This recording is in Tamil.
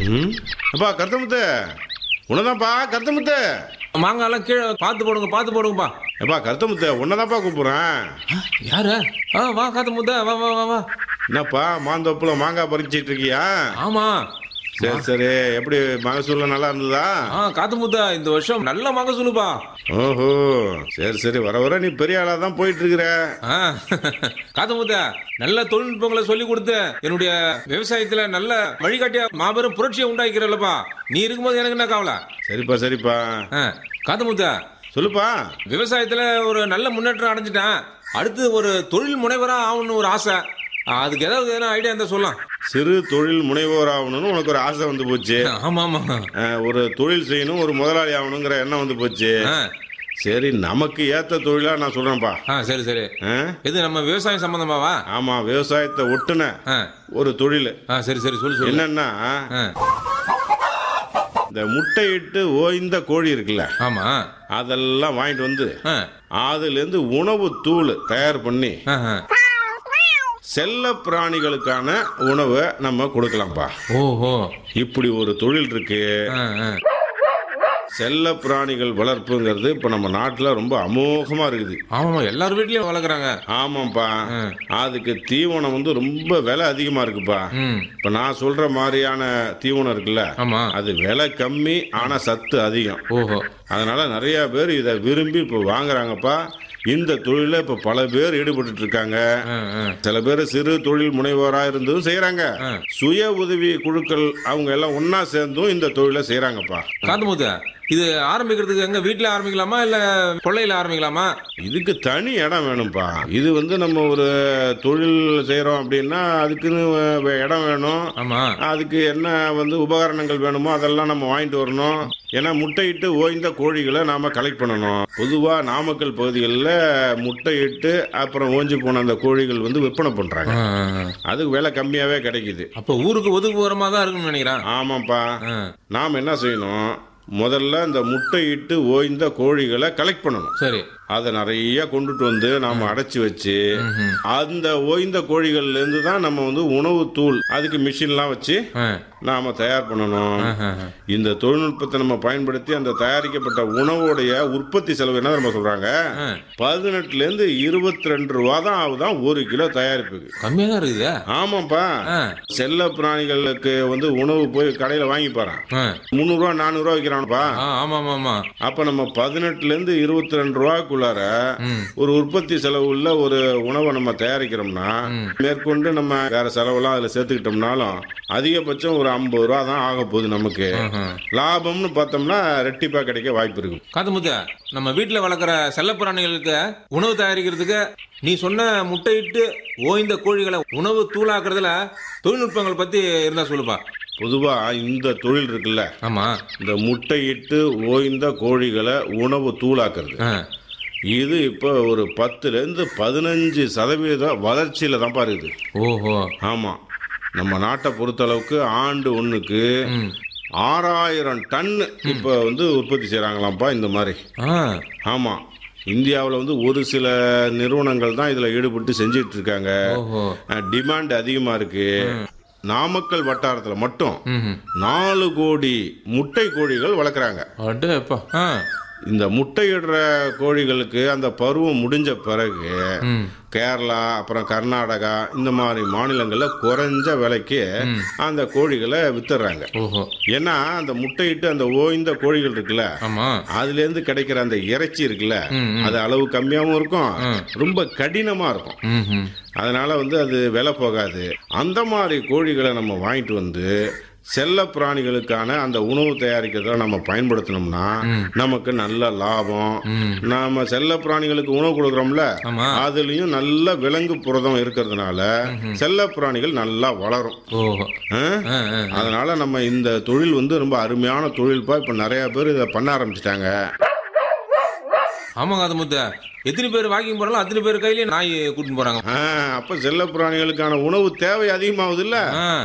ம் அப்பா கருத்தமுத்து உன்னதான்ப்பா கருத்தமுத்து மாங்காய்லாம் கீழே பார்த்து போடுங்க பார்த்து போடுங்கப்பா எப்பா கருத்தமுத்து உன்னதான்ப்பா கூப்பிடுறேன் யாரு ஆ வா காத்து முத்த வா வா வா வா என்னப்பா மாந்தோப்புல மாங்காய் பறிச்சிட்டு இருக்கியா ஆமா சரி சரி எப்படி மகசூல்ல நல்லா இருந்ததா ஆ காத்து முத்த இந்த வருஷம் நல்ல மகசூலுப்பா ஓஹோ சரி சரி வர வர நீ பெரிய ஆளா தான் போயிட்டு இருக்கிற ஆ காத்து முத்த நல்ல தொழில்நுட்பங்களை சொல்லி கொடுத்து என்னுடைய விவசாயத்துல நல்ல வழிகாட்டியா மாபெரும் புரட்சியை உண்டாக்கிறல்லப்பா நீ இருக்கும்போது எனக்கு என்ன கவலை சரிப்பா சரிப்பா ஆ காத்து முத்த சொல்லுப்பா விவசாயத்துல ஒரு நல்ல முன்னேற்றம் அடைஞ்சிட்டேன் அடுத்து ஒரு தொழில் முனைவரா ஆகணும்னு ஒரு ஆசை ஆ, அதுக்கு ஏதாவது எதனா ஐடியா இருந்தா சொல்லலாம் சிறு தொழில் முனைவோர் ஆகணும்னு உனக்கு ஒரு ஆசை வந்து போச்சு ஆமா ஆமா அஹ், ஒரு தொழில் செய்யணும் ஒரு முதலாளி ஆகணுங்கிற எண்ணம் வந்து போச்சு ஆ சரி நமக்கு ஏத்த தொழிலா நான் சொல்றேன்ப்பா ஆ சரி சரி அஹ், இது நம்ம விவசாயம் சம்பந்தமாவா ஆமா விவசாயத்தை ஒட்டுன ஆ ஒரு தொழில் ஆ சரி சரி சொல்லு சொல்லு என்னன்னா ஆ இந்த முட்டையிட்டு ஓய்ந்த கோழி இருக்குல்ல ஆமா அதெல்லாம் வாங்கிட்டு வந்து ஆ அதுல இருந்து உணவு தூள் தயார் பண்ணி ஆ, ஆ. செல்ல பிராணிகளுக்கான உணவை நம்ம கொடுக்கலாம்ப்பா ஓஹோ இப்படி ஒரு தொழில் இருக்கு ஆ, ஆ. செல்ல பிராணிகள் வளர்ப்புங்கிறது இப்ப நம்ம நாட்டுல ரொம்ப அமோகமா இருக்குது ஆமாமா எல்லார் வீட்லயும் வளர்க்குறாங்க ஆமாப்பா அதுக்கு தீவனம் வந்து ரொம்ப விலை அதிகமா இருக்குப்பா ம் இப்ப நான் சொல்ற மாதிரியான தீவனம் இருக்குல்ல ஆமா அது விலை கம்மி ஆனா சத்து அதிகம் ஓஹோ அதனால நிறைய பேர் இதை விரும்பி இப்போ வாங்குறாங்கப்பா இந்த தொழில இப்ப பல பேர் ஈடுபட்டு இருக்காங்க ஆ, ஆ. சில பேர் சிறு தொழில் முனைவோரா இருந்தும் செய்யறாங்க ஆ. சுய உதவி குழுக்கள் அவங்க எல்லாம் ஒன்னா சேர்ந்தும் இந்த தொழிலை செய்யறாங்கப்பா காத்து மூத்த இது ஆரம்பிக்கிறதுக்கு எங்க வீட்ல ஆரம்பிக்கலாமா இல்ல கொள்ளையில ஆரம்பிக்கலாமா இதுக்கு தனி இடம் வேணும்ப்பா இது வந்து நம்ம ஒரு தொழில் செய்யறோம் அப்படின்னா அதுக்குன்னு வே- இடம் வேணும் ஆமா அதுக்கு என்ன வந்து உபகரணங்கள் வேணுமோ அதெல்லாம் நம்ம வாங்கிட்டு வரணும் ஏன்னா முட்டையிட்டு ஓய்ந்த கோழிகளை நாம கலெக்ட் பண்ணணும் பொதுவா நாமக்கல் பகுதிகளில் முட்டையிட்டு அப்புறம் ஓஞ்சி போன அந்த கோழிகள் வந்து விற்பனை பண்றாங்க ஆ, ஆ, ஆ. அதுக்கு விலை கம்மியாவே கிடைக்குது அப்ப ஊருக்கு ஒதுக்குப்புறமா தான் இருக்கும்னு நினைக்கிறேன் ஆமாப்பா ஆ, நாம் என்ன செய்யணும் முதல்ல இந்த முட்டையிட்டு ஓய்ந்த கோழிகளை கலெக்ட் பண்ணணும் சரி அதை நிறைய கொண்டுட்டு வந்து நாம அடைச்சி வச்சு அந்த ஓய்ந்த கோழிகள்ல இருந்து தான் நம்ம வந்து உணவு தூள் அதுக்கு மிஷின்லாம் வச்சு ஆ, நாம தயார் பண்ணணும் ஆ, ஆ. இந்த தொழில்நுட்பத்தை நம்ம பயன்படுத்தி அந்த தயாரிக்கப்பட்ட உணவோடைய உற்பத்தி செலவு என்ன நம்ம சொல்றாங்க ஆ. பதினெட்டுல இருந்து இருபத்தி ரெண்டு ரூபா தான் ஆகுதான் ஒரு கிலோ தயாரிப்புக்கு கம்மியா தான் இருக்குது ஆமாப்பா ஆ, செல்ல பிராணிகளுக்கு வந்து உணவு போய் கடையில வாங்கி பாறேன் ஆ. முந்நூறுரூவா நானூறுரூவா விற்கிறான்ப்பா ஆ, ஆமா ஆமா ஆமா அப்ப நம்ம பதினெட்டுல இருந்து இருபத்தி ரெண்டு ரூபாய்க்குள்ளார ம். ஒரு உற்பத்தி செலவு உள்ள ஒரு உணவை நம்ம தயாரிக்கிறோம்னா மேற்கொண்டு நம்ம வேற செலவெல்லாம் அதுல சேர்த்துக்கிட்டோம்னாலும் அதிகபட்சம் ஒரு ஐம்பது ரூபா தான் ஆக போகுது நமக்கு ஆஹா. லாபம்னு பார்த்தோம்னா ரெட்டிப்பா கிடைக்க வாய்ப்பு இருக்கு காத்து முத்த நம்ம வீட்ல வளர்க்குற செல்லப்பிராணிகளுக்கு உணவு தயாரிக்கிறதுக்கு நீ சொன்ன முட்டையிட்டு ஓய்ந்த கோழிகளை உணவு தூளாக்குறதுல தொழில்நுட்பங்கள் பத்தி இருந்தா சொல்லுப்பா பொதுவா இந்த தொழில் இருக்குல்ல ஆமா இந்த முட்டையிட்டு ஓய்ந்த கோழிகளை உணவு தூளாக்குறது ஆ, இது இப்போ ஒரு பத்துல இருந்து பதினஞ்சு சதவீத வளர்ச்சியில தான் இருக்குது ஓஹோ ஆமா நம்ம நாட்டை பொறுத்தளவுக்கு ஆண்டு ஒண்ணுக்கு ம். ஆறாயிரம் டன் இப்போ வந்து உற்பத்தி செய்கிறாங்களாம்ப்பா இந்த மாதிரி ஆ ஆமாம் இந்தியாவில் வந்து ஒரு சில நிறுவனங்கள் தான் இதில் ஈடுபட்டு செஞ்சிட்டு இருக்காங்க ஓஹோ டிமாண்ட் அதிகமாக இருக்கு நாமக்கல் வட்டாரத்தில் மட்டும் ம் நாலு கோடி முட்டை கோழிகள் வளர்க்குறாங்க அடேப்பா ஆ இந்த முட்டையிடுற கோழிகளுக்கு அந்த பருவம் முடிஞ்ச பிறகு ம் கேரளா அப்புறம் கர்நாடகா இந்த மாதிரி மாநிலங்களில் குறைஞ்ச விலைக்கு அந்த கோழிகளை வித்துடுறாங்க ஓஹோ ஏன்னா அந்த முட்டையிட்டு அந்த ஓய்ந்த கோழிகள் இருக்குல்ல ஆமா அதுல இருந்து கிடைக்கிற அந்த இறைச்சி இருக்குல்ல ம், அது அளவு கம்மியாவும் இருக்கும் ரொம்ப கடினமா இருக்கும் ம் ம் அதனால வந்து அது விலை போகாது அந்த மாதிரி கோழிகளை நம்ம வாங்கிட்டு வந்து செல்ல பிராணிகளுக்கான அந்த உணவு தயாரிக்கிறதுல நம்ம பயன்படுத்தினோம்னா நமக்கு நல்ல லாபம் நாம செல்ல பிராணிகளுக்கு உணவு கொடுக்குறோம்ல ஆமா அதுலயும் நல்ல விலங்கு புரதம் இருக்கிறதுனால செல்ல பிராணிகள் நல்லா வளரும் ஓஹோ ஆ? ஆ ஆ அதனால நம்ம இந்த தொழில் வந்து ரொம்ப அருமையான தொழில்ப்பா இப்ப நிறைய பேர் இதை பண்ண ஆரம்பிச்சிட்டாங்க ஆமாங்க அது முத்த எத்தனை பேர் வாக்கிங் போறாங்களோ அத்தனை பேர் கையிலயும் நாய் கூட்டிட்டு போறாங்க அப்ப செல்ல பிராணிகளுக்கான உணவு தேவை அதிகமாகுது இல்ல ஆ